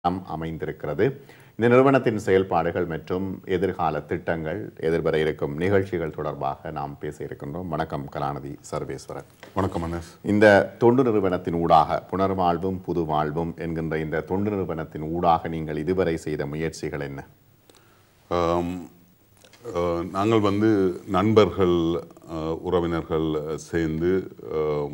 ம் அமைந்திருக்கிறது இந்த நிறுவனத்தின் செயல்பாடுகள் மற்றும் எதிர்கால திட்டங்கள் எதிர்வர இருக்கும் நிகழ்ச்சிகள் தொடர்பாக நாம் பேச இருக்கின்றோம் வணக்கம் கலாநிதி சர்வேஸ்வரன் வணக்கம் அனஸ் இந்த தொண்டு நிறுவனத்தின் ஊடாக புனர்வாழ்வும் புது வாழ்வும் என்கின்ற இந்த தொண்டு நிறுவனத்தின் ஊடாக நீங்கள் இதுவரை செய்த முயற்சிகள் என்ன ஆம், அஹ், நாங்கள் வந்து நண்பர்கள் அஹ், உறவினர்கள் சேர்ந்து ஆம்,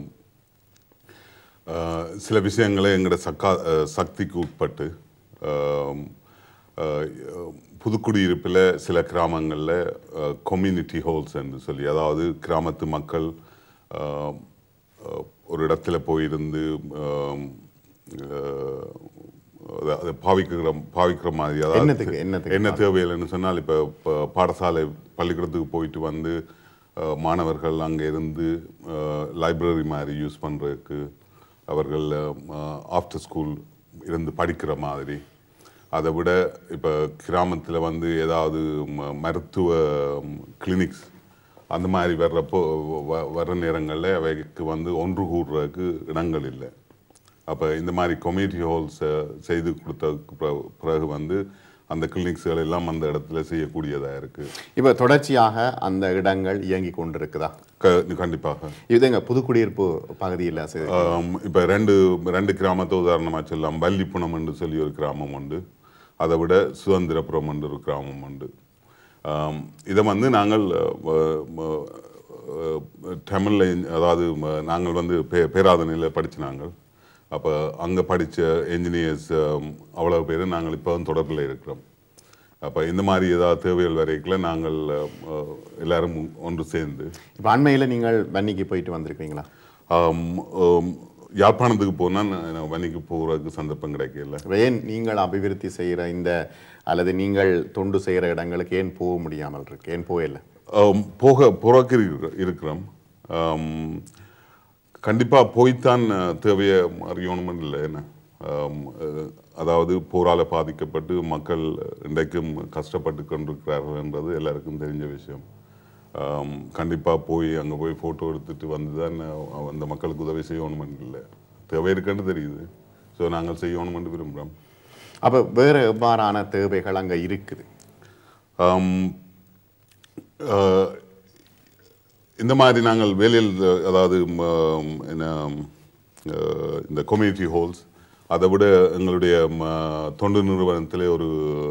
அஹ், சில விஷயங்களை எங்களோட சக்கா அஹ், சக்திக்கு உட்பட்டு ஆம், அஹ், புதுக்குடியிருப்பில் சில கிராமங்களில் கம்யூனிட்டி ஹோல்ஸ் என்று சொல்லி அதாவது கிராமத்து மக்கள் ஆம், அஹ், ஒரு இடத்துல போயிருந்து ஆம், அஹ், அதை- அதை பாவிக்கிற பாவிக்கிற மாதிரி என்னத்துக்கு- என்னத்துக்கு என்ன தேவையில்லைன்னு சொன்னால் இப்போ பாடசாலை பள்ளிக்கூடத்துக்கு போயிட்டு வந்து அஹ், மாணவர்கள் அங்கே இருந்து லைப்ரரி மாதிரி யூஸ் பண்ணுறதுக்கு அவர்கள் ஆஃப்டர் ஸ்கூல் இருந்து படிக்கிற மாதிரி அதை விட இப்போ கிராமத்தில் வந்து ஏதாவது ம- மருத்துவ கிளினிக்ஸ் அந்த மாதிரி வர்றப்போ வ- வர்ற நேரங்களில் அவைக்கு வந்து ஒன்று கூடுறதுக்கு இடங்கள் இல்லை அப்போ இந்த மாதிரி கம்யூனிட்டி ஹால்ஸ் செய்து கொடுத்ததுக்கு பிற- பிறகு வந்து அந்த கிளினிக்ஸ்கள் எல்லாம் அந்த இடத்துல செய்யக்கூடியதாக இருக்குது இப்போ தொடர்ச்சியாக அந்த இடங்கள் இயங்கி கொண்டிருக்குதா க கண்டிப்பாக இதுங்க புதுக்குடியிருப்பு பகுதியில் செ- இப்போ ரெண்டு ரெண்டு கிராமத்தை உதாரணமாக சொல்லலாம் வள்ளிப்புணம் என்று சொல்லி ஒரு கிராமம் உண்டு அதை விட சுதந்திரபுரம் என்று ஒரு கிராமம் உண்டு ஆம், இதை வந்து நாங்கள் அஹ், ம- அஹ், தமிழில் அதாவது ம- நாங்கள் வந்து பே பேராதனையில் படிச்சு நாங்கள் அப்போ அங்கே படித்த என்ஜினியர்ஸ் அவ்வளோ பேர் நாங்கள் இப்போ தொடர்பில் இருக்கிறோம் அப்போ இந்த மாதிரி ஏதாவது தேவைகள் வரைக்கும் நாங்கள் அஹ், எல்லாரும் ஒன்று சேர்ந்து இப்போ அண்மையில் நீங்கள் வன்னிக்கு போயிட்டு வந்திருக்கீங்களா ஆம், ஆம், யாழ்ப்பாணத்துக்கு போனால் நான் வன்னிக்கு போகிறதுக்கு சந்தர்ப்பம் கிடைக்கல இப்ப ஏன் நீங்கள் அபிவிருத்தி செய்கிற இந்த அல்லது நீங்கள் தொண்டு செய்கிற இடங்களுக்கு ஏன் போக முடியாமல் இருக்கு ஏன் போகல ஆம், போக புறக்கு இருக்கிறோம் கண்டிப்பாக போய்த்தான் அஹ், தேவையை அறியணும்னு இல்லை என்ன ஆம், அஹ், அதாவது போரால பாதிக்கப்பட்டு மக்கள் இன்றைக்கும் கஷ்டப்பட்டு கொண்டிருக்கிறார்கள் என்றது எல்லாருக்கும் தெரிஞ்ச விஷயம் கண்டிப்பாக போய் அங்கே போய் ஃபோட்டோ எடுத்துட்டு வந்து தான் அஹ், அந்த மக்களுக்கு உதவி செய்யணும்னு இல்லை தேவை இருக்குன்னு தெரியுது ஸோ நாங்கள் செய்யணும்னு விரும்புகிறோம் அப்போ வேறு எவ்வாறான தேவைகள் அங்கே இருக்குது ஆம், அஹ், இந்த மாதிரி நாங்கள் வேலையில் அதாவது ம, என்ன அஹ், இந்த கம்யூனிட்டி ஹால்ஸ் அதை விட எங்களுடைய ம, தொண்டு நிறுவனத்திலே ஒரு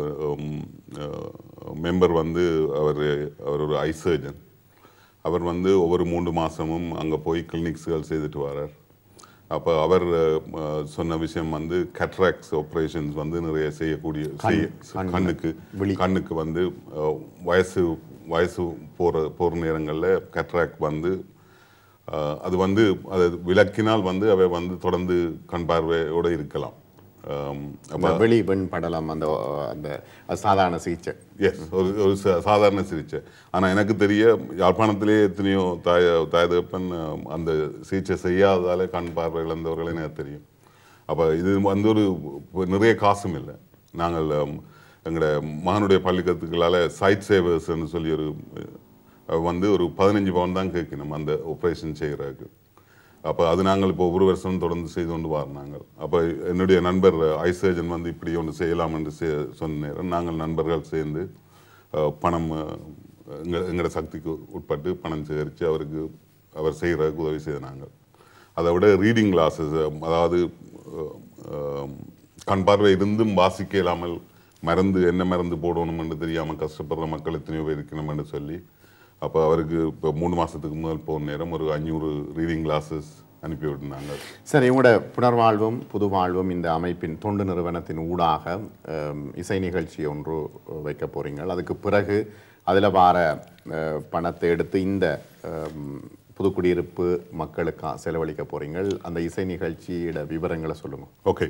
மெம்பர் வந்து அவர் அவர் ஒரு ஐ சர்ஜன் அவர் வந்து ஒவ்வொரு மூன்று மாதமும் அங்கே போய் கிளினிக்ஸ்கள் செய்துட்டு வரார் அப்போ அவர் அஹ், சொன்ன விஷயம் வந்து கட்ராக்ஸ் ஆப்ரேஷன்ஸ் வந்து நிறைய செய்யக்கூடிய செய்ய கண்ணுக்கு கண்ணுக்கு வந்து அஹ், வயசு வயசு போகிற போகிற நேரங்களில் கட்ராக் வந்து அஹ், அது வந்து அது விளக்கினால் வந்து அவை வந்து தொடர்ந்து கண் பார்வையோடு இருக்கலாம் ஆம், அந்த வெளி வெண் படலம் அந்த அந்த அது சாதாரண சிகிச்சை எஸ் ஒரு ஒரு சா- சாதாரண சிகிச்சை ஆனால் எனக்கு தெரிய யாழ்ப்பாணத்திலே எத்தனையோ தாய தாய் தகப்பன் அஹ், அந்த சிகிச்சை செய்யாததால கண் பார்வை இழந்தவர்கள் எனக்கு தெரியும் அப்போ இது வந்து ஒரு ஒரு நிறைய காசும் இல்லை நாங்கள் அம், எங்களோட மகனுடைய பள்ளிக்கத்துக்களால் சைட் சேவர்ஸ்ன்னு சொல்லி ஒரு அஹ், வந்து ஒரு பதினஞ்சு பவுன் தான் கேட்கணும் அந்த ஆப்ரேஷன் செய்கிறதுக்கு அப்போ அது நாங்கள் இப்போ ஒரு வருஷம் தொடர்ந்து செய்து கொண்டு வரோம் அப்போ என்னுடைய நண்பர் ஐ சர்ஜன் வந்து இப்படி ஒன்று செய்யலாம் என்று செ- சொன்ன நேரம் நாங்கள் நண்பர்கள் சேர்ந்து அஹ், பணம் அஹ், எங்க எங்களோட சக்திக்கு உட்பட்டு பணம் சேகரித்து அவருக்கு அவர் செய்கிறதுக்கு உதவி செய்தாங்க அதை விட ரீடிங் கிளாஸஸ் அதாவது அஹ், அஹ், கண் பார்வை இருந்தும் வாசிக்க இல்லாமல் மருந்து என்ன மருந்து போடணும் என்று தெரியாமல் கஷ்டப்படுற மக்கள் எத்தனையோ பேர் இருக்கணும் என்று சொல்லி அப்போ அவருக்கு இப்போ மூணு மாதத்துக்கு முதல் போன நேரம் ஒரு அஞ்சூறு ரீடிங் கிளாஸஸ் அனுப்பி விட்டுனாங்க சரி உங்களோட புனர்வாழ்வும் புது வாழ்வும் இந்த அமைப்பின் தொண்டு நிறுவனத்தின் ஊடாக அம், இசை நிகழ்ச்சி ஒன்று வைக்க போறீங்க அதுக்கு பிறகு அதில் வார அஹ், பணத்தை எடுத்து இந்த அம், புதுக்குடியிருப்பு மக்களுக்கா செலவழிக்க போறீங்க அந்த இசை நிகழ்ச்சியோட விவரங்களை சொல்லுங்க ஓகே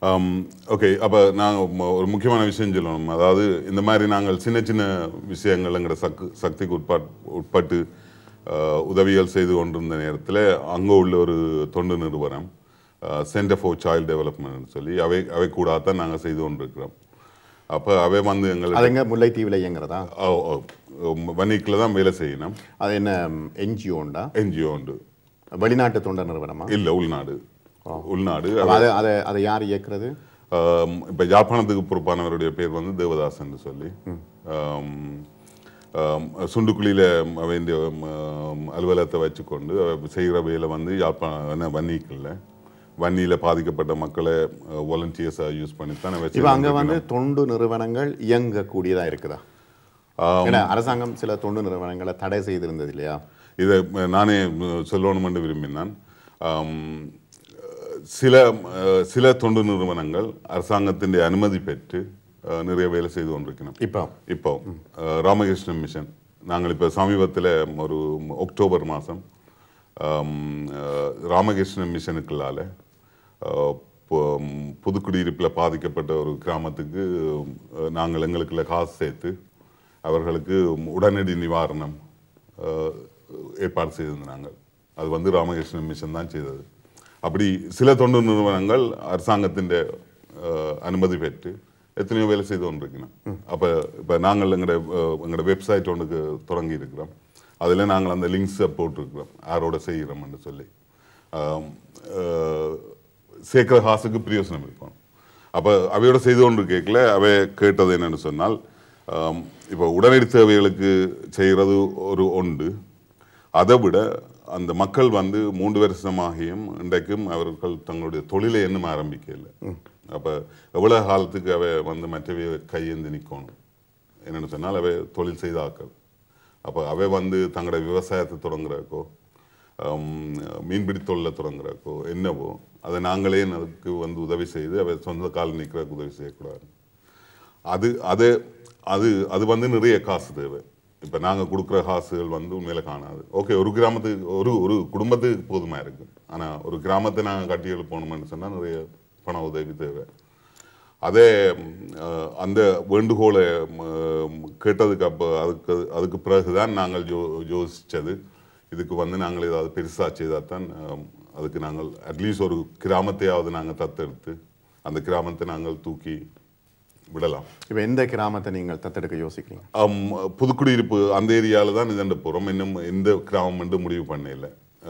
ஓகே அப்போ நாங்கள் ஒரு முக்கியமான விஷயம் சொல்லணும் அதாவது இந்த மாதிரி நாங்கள் சின்ன சின்ன விஷயங்கள் எங்களோட சக்கு சக்திக்கு உட்பட் உட்பட்டு அஹ், உதவிகள் செய்து கொண்டிருந்த நேரத்தில் அங்கே உள்ள ஒரு தொண்டு நிறுவனம் சென்டர் ஃபார் சைல்டு டெவலப்மெண்ட் சொல்லி அவை அவை கூட தான் நாங்கள் செய்து கொண்டிருக்கிறோம் அப்போ அவை வந்து எங்களுக்கு அதுங்க முல்லைத்தீவில் இயங்குறதா வன்னிக்கில் தான் வேலை செய்யணும் அது என்ன என்ஜிஓண்டா என்ஜிஓ உண்டு வெளிநாட்டு தொண்டர் நிறுவனமா இல்லை உள்நாடு உள்நாடு அப்ப அதை அதை அதை யார் இயக்குறது ஆம், இப்ப யாழ்ப்பாணத்துக்கு பொறுப்பானவருடைய பேர் வந்து தேவதாஸ் என்று சொல்லி ஆம், ஆம், சுண்டுக்குழியில வேண்டிய அலுவலகத்தை வச்சுக்கொண்டு அவர் செய்கிற வேலை வந்து யாழ்ப்பாண வன்னிக்கல்ல வன்னியில பாதிக்கப்பட்ட மக்களை வாலண்டியர்ஸாக யூஸ் பண்ணி தான் இப்போ அங்க வந்து தொண்டு நிறுவனங்கள் இயங்கக்கூடியதா இருக்குதா ஏன்னா அரசாங்கம் சில தொண்டு நிறுவனங்களை தடை செய்திருந்தது இல்லையா இதை நானே சொல்லணுமென்று விரும்பினான் ஆம், சில அஹ், சில தொண்டு நிறுவனங்கள் அரசாங்கத்தின் அனுமதி பெற்று அஹ், நிறைய வேலை செய்து கொண்டிருக்கணும் இப்போ இப்போ அஹ், ராமகிருஷ்ணன் மிஷன் நாங்கள் இப்போ சமீபத்தில் ஒரு அக்டோபர் மாதம் ராமகிருஷ்ணன் மிஷனுக்குள்ளால அஹ், பொ- புதுக்குடியிருப்பில் பாதிக்கப்பட்ட ஒரு கிராமத்துக்கு அஹ், நாங்கள் எங்களுக்குள்ள காசு சேர்த்து அவர்களுக்கு உடனடி நிவாரணம் அஹ், ஏற்பாடு செய்திருந்தாங்க அது வந்து ராமகிருஷ்ணன் மிஷன் தான் செய்தது அப்படி சில தொண்டு நிறுவனங்கள் அரசாங்கத்தின் அஹ், அனுமதி பெற்று எத்தனையோ வேலை செய்து கொண்டிருக்கணும் அப்போ இப்போ நாங்கள் எங்களோட அஹ், எங்களோட வெப்சைட் ஒன்றுக்கு தொடங்கி இருக்கிறோம் அதில் நாங்கள் அந்த லிங்க்ஸை போட்டிருக்கிறோம் யாரோட செய்கிறோம்னு சொல்லி ஆம், அஹ், சேர்க்கிற காசுக்கு பிரயோசனம் இருக்கும் அப்போ அவையோட செய்து கொண்டு கேட்கல அவை கேட்டது என்னன்னு சொன்னால் ஆம், இப்போ உடனடி தேவைகளுக்கு செய்கிறது ஒரு ஒன்று அதை விட அந்த மக்கள் வந்து மூன்று வருஷமாகியும் இன்றைக்கும் அவர்கள் தங்களுடைய தொழிலை இன்னும் ஆரம்பிக்கல அப்போ எவ்வளவு காலத்துக்கு அவை வந்து மற்றவை கையேந்தி நிற்கணும் என்னன்னு சொன்னால் அவை தொழில் செய்த ஆக்கள் அப்போ அவை வந்து தங்களோட விவசாயத்தை தொடங்குறக்கோ ஆம், மீன்பிடி தொழிலை தொடங்குறக்கோ என்னவோ அதை நாங்களே அதுக்கு வந்து உதவி செய்து அவை சொந்த கால் நிற்கிறதுக்கு உதவி செய்யக்கூடாது அது அது அது அது வந்து நிறைய காசு தேவை இப்போ நாங்கள் கொடுக்குற காசுகள் வந்து உண்மையில காணாது ஓகே ஒரு கிராமத்துக்கு ஒரு ஒரு குடும்பத்துக்கு போதுமா இருக்கு ஆனால் ஒரு கிராமத்தை நாங்கள் கட்டி எழுப்பணும்னு சொன்னால் நிறைய பண உதவி தேவை அதே ம், அஹ், அந்த வேண்டுகோளை ம், கேட்டதுக்கு அப்போ அதுக்கு அதுக்கு பிறகுதான் நாங்கள் யோ யோசித்தது இதுக்கு வந்து நாங்கள் ஏதாவது பெருசாக செய்தால் தான் அஹ், அதுக்கு நாங்கள் அட்லீஸ்ட் ஒரு கிராமத்தையாவது நாங்கள் தத்தெடுத்து அந்த கிராமத்தை நாங்கள் தூக்கி விடலாம் இப்போ எந்த கிராமத்தை நீங்கள் தத்தெடுக்க யோசிக்கிறீங்க ஆம், புதுக்குடியிருப்பு அந்த ஏரியாவில் தான் இதண்ட போகிறோம் இன்னும் எந்த கிராமம் என்று முடிவு பண்ணல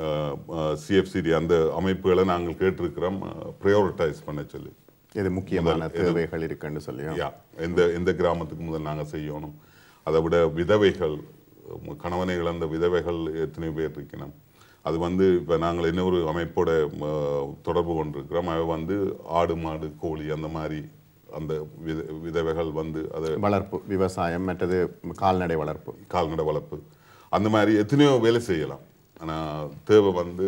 சிஎஃப்சிடி அந்த அமைப்புகளை நாங்கள் கேட்டிருக்கிறோம் ப்ரையோரிட்டைஸ் பண்ண சொல்லி எது முக்கியமான தேவைகள் இருக்குன்னு சொல்லியும் யா எந்த எந்த கிராமத்துக்கு முதல் நாங்கள் செய்யணும் அதை விட விதவைகள் உம், கணவனை இழந்த விதவைகள் எத்தனை பேர் இருக்கணும் அது வந்து இப்போ நாங்கள் இன்னொரு அமைப்போட ம, தொடர்பு கொண்டிருக்கிறோம் அவை வந்து ஆடு மாடு கோழி அந்த மாதிரி அந்த வித விதவைகள் வந்து அதை வளர்ப்பு விவசாயம் மற்றது கால்நடை வளர்ப்பு கால்நடை வளர்ப்பு அந்த மாதிரி எத்தனையோ வேலை செய்யலாம் ஆனால் தேவை வந்து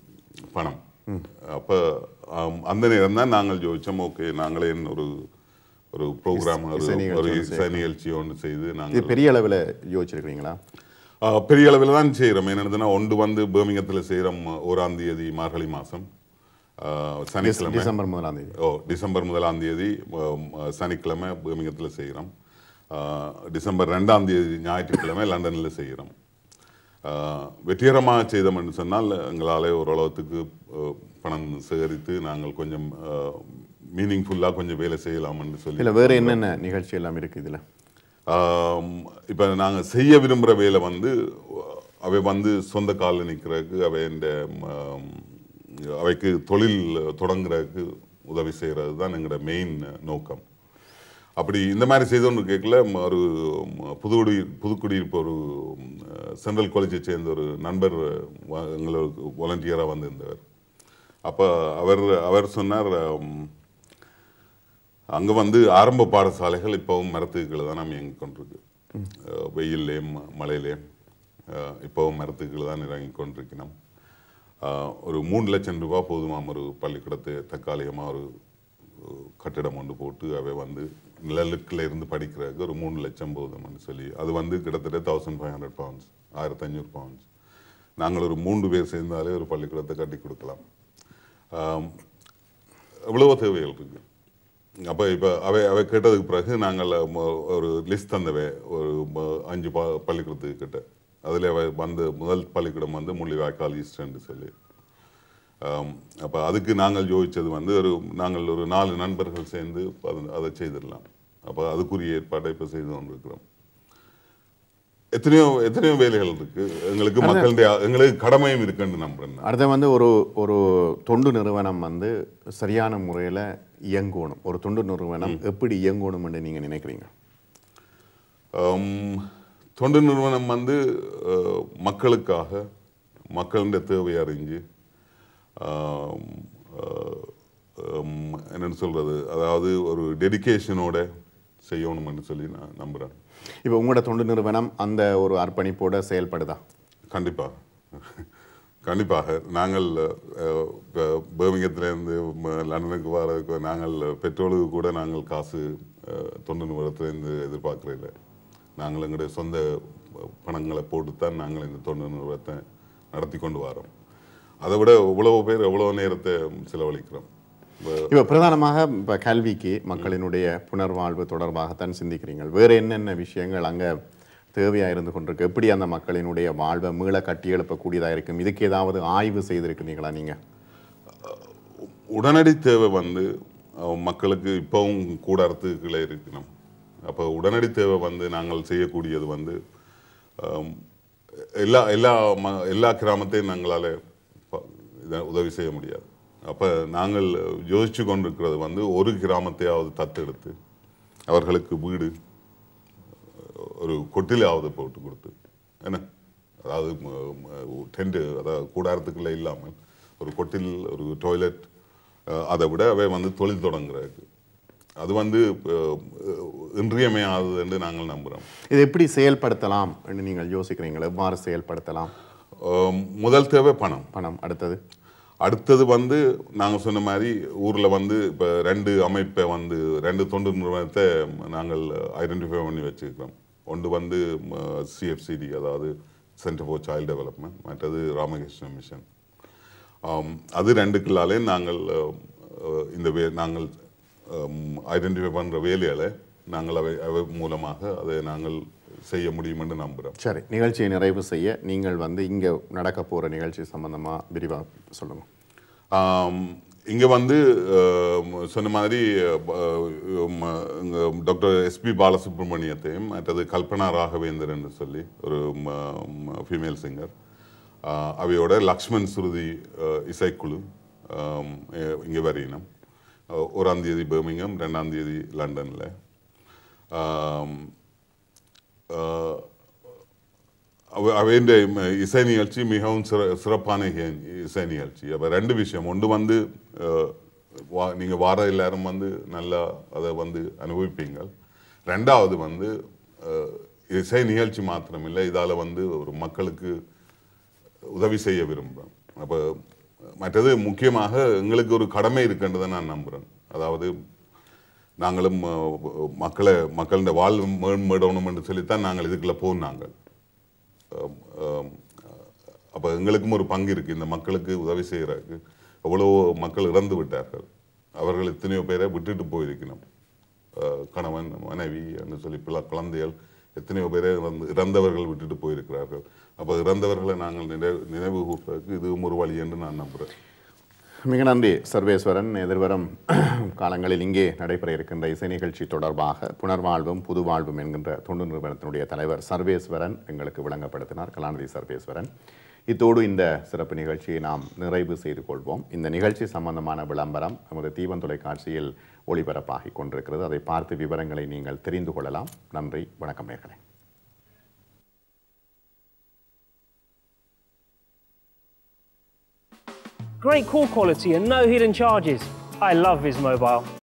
பணம் அப்போ அந்த நேரம் தான் நாங்கள் யோசிச்சோம் ஓகே நாங்களே ஒரு ஒரு ப்ரோக்ராம் ஒரு இசை நிகழ்ச்சி ஒரு ஒன்று இசை நிகழ்ச்சி ஒன்று செய்து இது நாங்கள் பெரிய அளவில் யோசிச்சிருக்கீங்களா ஆ, பெரிய அளவில் தான் செய்கிறோம் என்னதுன்னா ஒன்று வந்து பேர்மிங்கத்தில் செய்கிறோம் ஓராம் தேதி மார்கழி மாதம் சனிக்கிழமை டிசம்பர் முதலாம் தேதி ஓ டிசம்பர் முதலாம் தேதி ஆம், சனிக்கிழமை பேர்மிங்கத்தில் செய்கிறோம் டிசம்பர் ரெண்டாம் தேதி ஞாயிற்றுக்கிழமை லண்டனில் செய்கிறோம் வெற்றிகரமாக செய்தோம்னு சொன்னால் எங்களால் ஓரளவுக்கு அஹ், பணம் சேகரித்து நாங்கள் கொஞ்சம் மீனிங்ஃபுல்லாக கொஞ்சம் வேலை செய்யலாம்னு சொல்லி இல்ல வேற என்னென்ன நிகழ்ச்சி எல்லாம் இருக்கு இதுல இப்போ நாங்கள் செய்ய விரும்புகிற வேலை வந்து அவை வந்து சொந்த காலில் நிற்கிறதுக்கு அவை இந்த ம், அவைக்கு தொழில் தொடங்குறதுக்கு உதவி செய்கிறது தான் எங்களோட மெயின் நோக்கம் அப்படி இந்த மாதிரி செய்தோன்னு கேட்கல ஒரு ம், புதுக்குடி புதுக்குடியிருப்பு ஒரு ம், சென்ட்ரல் காலேஜை சேர்ந்த ஒரு நண்பர் வ- எங்களுக்கு வாலண்டியராக வந்திருந்தவர் அப்போ அவர் அவர் சொன்னார் ம், அங்கே வந்து ஆரம்ப பாடசாலைகள் இப்போவும் மரத்துக்களை தான் நம்ம இயங்கி கொண்டிருக்கு அஹ் வெயில்லையும் மழையிலையும் அஹ் இப்போவும் மரத்துக்களை தான் இறங்கி கொண்டிருக்கணும் அஹ் ஒரு மூணு லட்சம் ரூபாய் போதுமாம் ஒரு பள்ளிக்கூடத்தை தற்காலிகமாக ஒரு அஹ், கட்டிடம் ஒன்று போட்டு அவை வந்து நிழலுக்குள்ள இருந்து படிக்கிறதுக்கு ஒரு மூணு லட்சம் போதும்னு சொல்லி அது வந்து கிட்டத்தட்ட தௌசண்ட் ஃபைவ் ஹண்ட்ரட் பவுண்ட்ஸ் ஆயிரத்தி ஐநூறு பவுண்ட்ஸ் நாங்கள் ஒரு மூன்று பேர் சேர்ந்தாலே ஒரு பள்ளிக்கூடத்தை கட்டி கொடுக்கலாம் ஆம், எவ்வளவோ தேவைகள் இருக்கு அப்போ இப்போ அவை அவை கேட்டதுக்கு பிறகு நாங்கள் ம- ஒரு லிஸ்ட் தந்தவை ஒரு ம- அஞ்சு ப பள்ளிக்கூடத்துக்கு கிட்ட அதில் வந்து முதல் பள்ளிக்கூடம் வந்து முள்ளிவாய்க்கால் ஈஸ்டர்ன்னு சொல்லி அப்போ அதுக்கு நாங்கள் யோசிச்சது வந்து ஒரு நாங்கள் ஒரு நாலு நண்பர்கள் சேர்ந்து அது அதை செய்திடலாம் அப்போ அதுக்குரிய ஏற்பாட்டை இப்போ செய்து கொண்டிருக்கிறோம் எத்தனையோ எத்தனையோ வேலைகள் இருக்கு எங்களுக்கு மக்களுடைய எங்களுக்கு கடமையும் இருக்குன்னு நம்புறேன் நான். அடுத்து வந்து ஒரு ஒரு தொண்டு நிறுவனம் வந்து சரியான முறையில் இயங்கணும் ஒரு தொண்டு நிறுவனம் எப்படி இயங்கணும் என்று நீங்க நினைக்கிறீங்க ஆம், தொண்டு நிறுவனம் வந்து அஹ், மக்களுக்காக மக்களுடைய தேவை அறிஞ்சு ஆம், அஹ், ஆம், என்னன்னு சொல்றது அதாவது ஒரு டெடிகேஷனோட செய்யணும்னு சொல்லி நான் நம்புறேன் இப்போ உங்களோட தொண்டு நிறுவனம் அந்த ஒரு அர்ப்பணிப்போட செயல்படுதா கண்டிப்பாக கண்டிப்பாக நாங்கள் அஹ், இப்ப பர்மிங்கத்திலேருந்து ம- லண்டனுக்கு வரதுக்கு நாங்கள் பெட்ரோலுக்கு கூட நாங்கள் காசு அஹ், தொண்டு நிறுவனத்திலேருந்து எதிர்பார்க்கறதில்ல நாங்கள் எங்களுடைய சொந்த பணங்களை போட்டுத்தான் நாங்கள் இந்த தொண்டு நிறுவனத்தை நடத்தி கொண்டு வரோம் அதை விட எவ்வளவு பேர் எவ்வளவு நேரத்தை செலவழிக்கிறோம் இப்ப இப்போ பிரதானமாக இப்போ கல்விக்கு மக்களினுடைய புனர்வாழ்வு தொடர்பாகத்தான் சிந்திக்கிறீங்க வேற என்னென்ன விஷயங்கள் அங்க தேவையா இருந்து கொண்டிருக்கு எப்படி அந்த மக்களினுடைய வாழ்வை மீள கட்டியெழுப்பக்கூடியதா இருக்கும் இதுக்கு ஏதாவது ஆய்வு செய்திருக்கிறீங்களா நீங்க உடனடி தேவை வந்து அஹ், மக்களுக்கு இப்பவும் கூடாரத்துக்குள்ளே இருக்கணும் அப்போ உடனடி தேவை வந்து நாங்கள் செய்யக்கூடியது வந்து அம், எல்லா எல்லா ம எல்லா கிராமத்தையும் நாங்களால் ப- இத உதவி செய்ய முடியாது அப்போ நாங்கள் யோசிச்சு கொண்டிருக்கிறது வந்து ஒரு கிராமத்தையாவது தத்தெடுத்து அவர்களுக்கு வீடு ஒரு கொட்டிலாவது போட்டு கொடுத்து என்ன அதாவது டென்ட் அதாவது கூடாரத்துக்குள்ளே இல்லாமல் ஒரு கொட்டில் ஒரு டாய்லெட் அதை விட அவை வந்து தொழில் தொடங்குறதுக்கு அது வந்து அஹ், இன்றியமையாதது என்று நாங்கள் நம்புகிறோம் இதை எப்படி செயல்படுத்தலாம் என்று நீங்கள் யோசிக்கிறீங்களா எவ்வாறு செயல்படுத்தலாம் அஹ், முதல் தேவை பணம் பணம் அடுத்தது அடுத்தது வந்து நாங்கள் சொன்ன மாதிரி ஊரில் வந்து இப்போ ரெண்டு அமைப்பை வந்து ரெண்டு தொண்டு நிறுவனத்தை நாங்கள் ஐடென்டிஃபை பண்ணி வச்சுருக்கிறோம் ஒன்று வந்து சிஎஃப்சிடி அதாவது சென்டர் ஃபார் சைல்ட் டெவலப்மெண்ட் மற்றது ராமகிருஷ்ண மிஷன் ஆம், அது ரெண்டுக்குள்ளாலே நாங்கள் அஹ், அஹ், இந்த வே நாங்கள் ஐடென்டிஃபை பண்ணுற வேலைகளை நாங்கள் அவை அவை மூலமாக அதை நாங்கள் செய்ய முடியும் என்று நம்புகிறோம் சரி நிகழ்ச்சியை நிறைவு செய்ய நீங்கள் வந்து இங்க நடக்க போற நிகழ்ச்சி சம்பந்தமா விரிவா சொல்லுங்க ஆம், இங்க வந்து ஆம், சொன்ன மாதிரி ஆ, ம, இங்க டாக்டர் எஸ்பி பாலசுப்ரமணியத்தையும் மற்றது கல்பனா ராகவேந்தர்னு சொல்லி ஒரு ஃபீமேல் சிங்கர் அவையோட லக்ஷ்மண் சுருதி ஆ, இசைக்குழு ஆம், எ- இங்க வரையினம் ஆ, ஒராம் தேதி பர்மிங்கம் ரெண்டாம் தேதி லண்டன்ல ஆம், ஆ, அவ- அவைன்ற ம- இசை நிகழ்ச்சி மிகவும் சிற சிறப்பான இ- இசை நிகழ்ச்சி அப்போ ரெண்டு விஷயம் ஒன்று வந்து அஹ், வா- நீங்க வார எல்லாரும் வந்து நல்லா அதை வந்து அனுபவிப்பீங்க ரெண்டாவது வந்து அஹ், இசை நிகழ்ச்சி மாத்திரமில்லை இதால வந்து ஒரு மக்களுக்கு உதவி செய்ய விரும்புகிறேன் அப்போ மற்றது முக்கியமாக எங்களுக்கு ஒரு கடமை இருக்குன்றதை நான் நம்புகிறேன் அதாவது நாங்களும் அஹ், மக்களை மக்களுடைய வாழ்வு மேம்படணும் என்று சொல்லித்தான் நாங்கள் இதுக்குள்ள போனாங்க அப்போ எங்களுக்கும் ஒரு பங்கு இருக்கு இந்த மக்களுக்கு உதவி செய்யறதுக்கு எவ்வளவோ மக்கள் இறந்து விட்டார்கள் அவர்கள் எத்தனையோ பேரை விட்டுட்டு போயிருக்கணும் அஹ், கணவன் மனைவி என்று சொல்லி பிள்ளை குழந்தைகள் எத்தனையோ பேரை இறந்து இறந்தவர்கள் விட்டுட்டு போயிருக்கிறார்கள் அப்போ இறந்தவர்களை நாங்கள் நினைவு நினைவு கூறுறதுக்கு இதுவும் ஒரு வழி என்று நான் நம்புகிறேன் மிக நன்றி சர்வேஸ்வரன் எதிர்வரும் காலங்களில் இங்கே நடைபெற இருக்கின்ற இசை நிகழ்ச்சி தொடர்பாக புனர்வாழ்வும் புதுவாழ்வும் என்கின்ற தொண்டு நிறுவனத்தினுடைய தலைவர் சர்வேஸ்வரன் எங்களுக்கு விளங்கப்படுத்தினார் கலாநிதி சர்வேஸ்வரன் இத்தோடு இந்த சிறப்பு நிகழ்ச்சியை நாம் நிறைவு செய்து கொள்வோம் இந்த நிகழ்ச்சி சம்பந்தமான விளம்பரம் நமது தீவன் தொலைக்காட்சியில் ஒளிபரப்பாகிக் கொண்டிருக்கிறது அதை பார்த்து விவரங்களை நீங்கள் தெரிந்து கொள்ளலாம் நன்றி வணக்கம் நேர்களே Great call quality and no hidden charges. I love Vismobile.